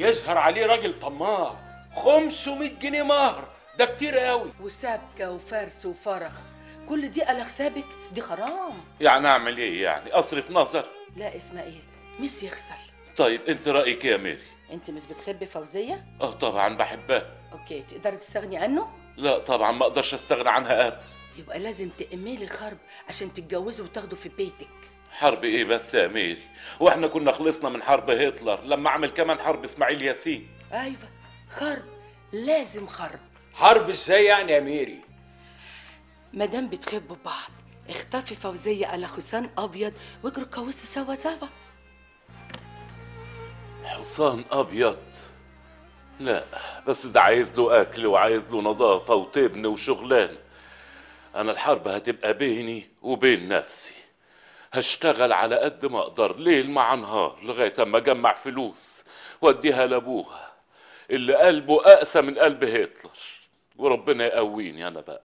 يظهر عليه راجل طماع 500 جنيه مهر ده كتير قوي وسبكة وفرس وفرخ كل دي قال حسابك دي حرام يعني اعمل ايه يعني اصرف نظر لا اسماعيل مش يخسر طيب انت رايك إيه يا ميري انت مش بتحبي فوزية اه طبعا بحبها اوكي تقدري تستغني عنه لا طبعا ما اقدرش استغنى عنها ابدا يبقى لازم تأملي خرب عشان تتجوزوا وتاخدوا في بيتك حرب ايه بس يا ميري واحنا كنا خلصنا من حرب هتلر لما عمل كمان حرب اسماعيل ياسين ايوه خرب لازم خرب حرب ازاي يعني يا ميري مادام بتحبوا بعض اختفي فوزية على حسام ابيض واجروا اتجوزوا سوا سوا حصان ابيض لا بس ده عايز له اكل وعايز له نظافه وتبن وشغلان انا الحرب هتبقى بيني وبين نفسي هشتغل على قد ما اقدر ليل مع نهار لغايه اما اجمع فلوس واديها لابوها اللي قلبه اقسى من قلب هتلر وربنا يقويني انا بقى